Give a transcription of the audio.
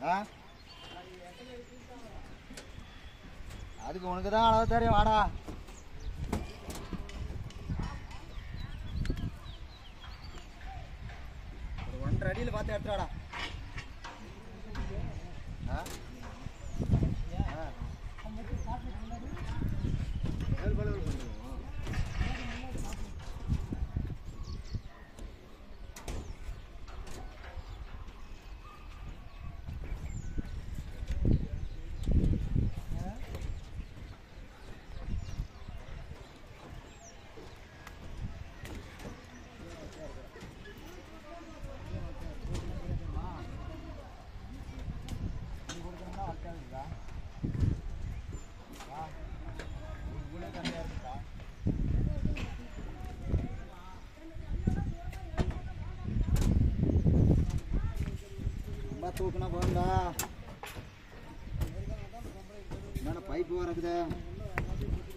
ஆ அதுக்கு உனக்கு தான் அளவு தெரியும் வாடா ஒரு ஒன்றரை அடியில் பார்த்து எடுத்துடாடா ஆ ஆ ஏழு பழம் பண்ணுவோம் ரொம்ப தூக்குனா போகும்டா என்னடா பைப்பு வரக்குது